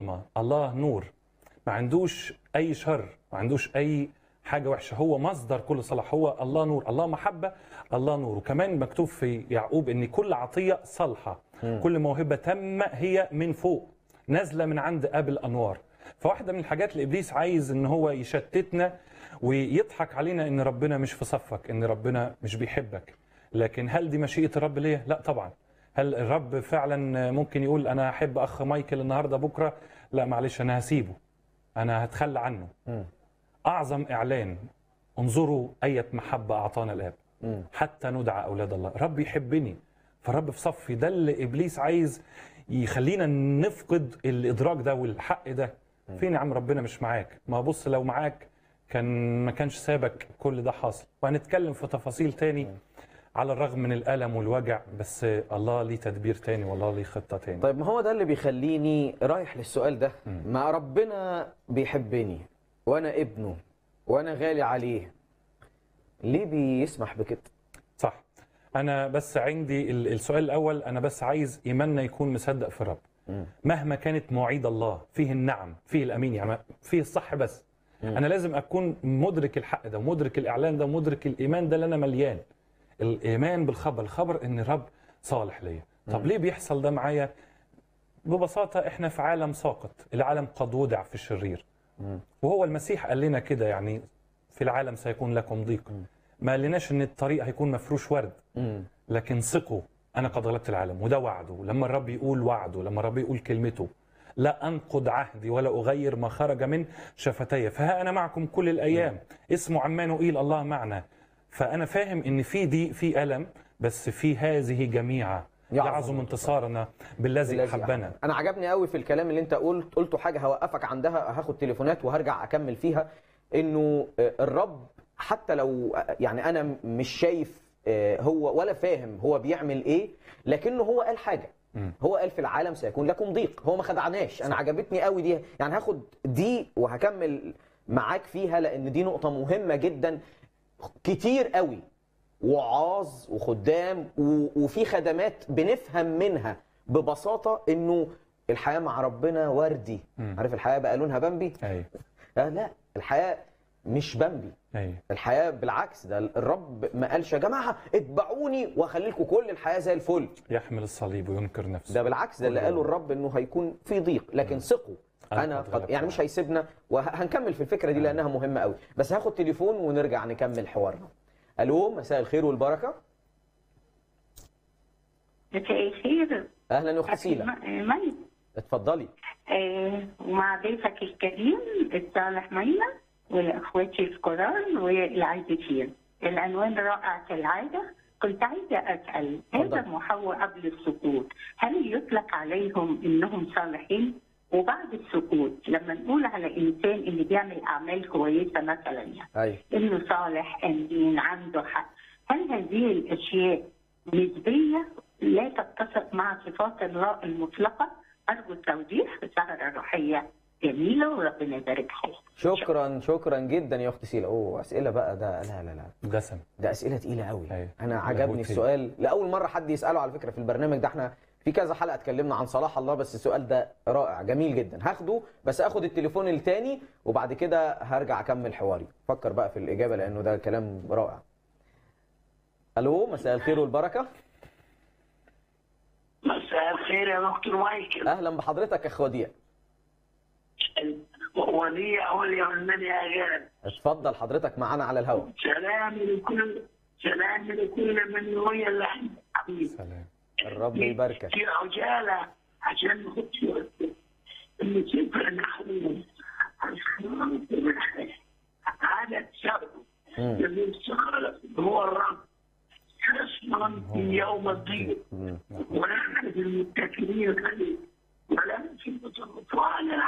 ما الله نور ما عندوش اي شر ما عندوش اي حاجه وحشه هو مصدر كل صلاح هو الله نور الله محبه الله نور وكمان مكتوب في يعقوب ان كل عطيه صالحه كل موهبه تامه هي من فوق نازله من عند اب الانوار فواحده من الحاجات اللي ابليس عايز ان هو يشتتنا ويضحك علينا ان ربنا مش في صفك ان ربنا مش بيحبك لكن هل دي مشيئه الرب ليا لا طبعا هل الرب فعلا ممكن يقول انا احب اخ مايكل النهارده بكره لا معلش انا هسيبه انا هتخلى عنه اعظم اعلان انظروا اية محبه اعطانا الاب حتى ندعى اولاد الله رب يحبني فالرب في صفي ده اللي ابليس عايز يخلينا نفقد الادراك ده والحق ده فين يا عم ربنا مش معاك ما بص لو معاك كان ما كانش سابك كل ده حاصل وهنتكلم في تفاصيل تاني على الرغم من الالم والوجع بس الله ليه تدبير تاني والله ليه خطه تاني طيب ما هو ده اللي بيخليني رايح للسؤال ده ما ربنا بيحبني وانا ابنه وانا غالي عليه ليه بيسمح بكده صح انا بس عندي ال- السؤال الاول انا بس عايز ايماننا يكون مصدق في الرب مهما كانت مواعيد الله فيه النعم فيه الامين يعني فيه الصح بس انا لازم اكون مدرك الحق ده ومدرك الاعلان ده ومدرك الايمان ده اللي انا مليان الايمان بالخبر الخبر ان الرب صالح ليا طب ليه بيحصل ده معايا ببساطه احنا في عالم ساقط العالم قد وضع في الشرير وهو المسيح قال لنا كده يعني في العالم سيكون لكم ضيق ما قالناش ان الطريق هيكون مفروش ورد لكن ثقوا انا قد غلبت العالم وده وعده لما الرب يقول وعده لما الرب يقول كلمته لا انقض عهدي ولا اغير ما خرج من شفتي فها انا معكم كل الايام اسمه عمانوئيل الله معنا فانا فاهم ان في دي في الم بس في هذه جميعا يعظم يعظم انتصارنا بالذي الذي احبنا انا عجبني قوي في الكلام اللي انت قلت قلته حاجه هوقفك عندها هاخد تليفونات وهرجع اكمل فيها انه آه، الرب حتى لو آه، يعني انا مش شايف آه، هو ولا فاهم هو بيعمل ايه لكنه هو قال حاجه هو قال في العالم سيكون لكم ضيق هو ما خدعناش انا عجبتني قوي دي يعني هاخد دي وهكمل معاك فيها لان دي نقطه مهمه جدا كتير قوي وعاظ وخدام و- وفي خدمات بنفهم منها ببساطه انه الحياه مع ربنا وردي عارف الحياه بقى لونها بامبي اي آه لا الحياه مش بامبي اي الحياه بالعكس ده الرب ما قالش يا جماعه اتبعوني واخلي لكم كل الحياه زي الفل يحمل الصليب وينكر نفسه ده بالعكس ده اللي قاله الرب انه هيكون في ضيق لكن ثقوا أنا انا قد قد غلبت يعني مش هيسيبنا وهنكمل في الفكره دي لانها مهمه قوي بس هاخد تليفون ونرجع نكمل حوارنا الو مساء الخير والبركه مساء الخير اهلا يا اخت سيلا مي اتفضلي آه، ومع ضيفك الكريم الصالح ميمة والاخواتي الكرام والعازفين العنوان رائع كالعاده كنت عايزه اسال اتفضل. ادم وحواء قبل السقوط هل يطلق عليهم انهم صالحين وبعد السقوط لما نقول على انسان اللي بيعمل اعمال كويسه مثلا يعني ايوه انه صالح امين عنده حق هل هذه الاشياء نسبيه لا تتفق مع صفات الله المطلقه ارجو التوضيح السهره الروحيه جميله وربنا يبارك فيك شكرا شكرا جدا يا اخت سيلا اوه اسئله بقى ده لا لا لا دسم ده اسئله تقيله قوي أيوة. انا لاهوت عجبني فيه. السؤال لاول مره حد يساله على فكره في البرنامج ده احنا في كذا حلقه اتكلمنا عن صلاح الله بس السؤال ده رائع جميل جدا هاخده بس اخد التليفون التاني وبعد كده هرجع اكمل حواري فكر بقى في الاجابه لانه ده كلام رائع الو مساء الخير والبركه مساء الخير يا دكتور مايكل اهلا بحضرتك يا اخ وديع وديع وليهنني يا غالب اتفضل حضرتك معانا على الهواء سلام لكل سلام لكل من هو اللي حبيب سلام الرب يباركك في عجالة عشان نخش وقت الموسيقى نحن عدد سبب مم. الذي صار هو الرب حصنا في يوم الضيق مم. ونحن المتكلين عليه ولم في تصرفنا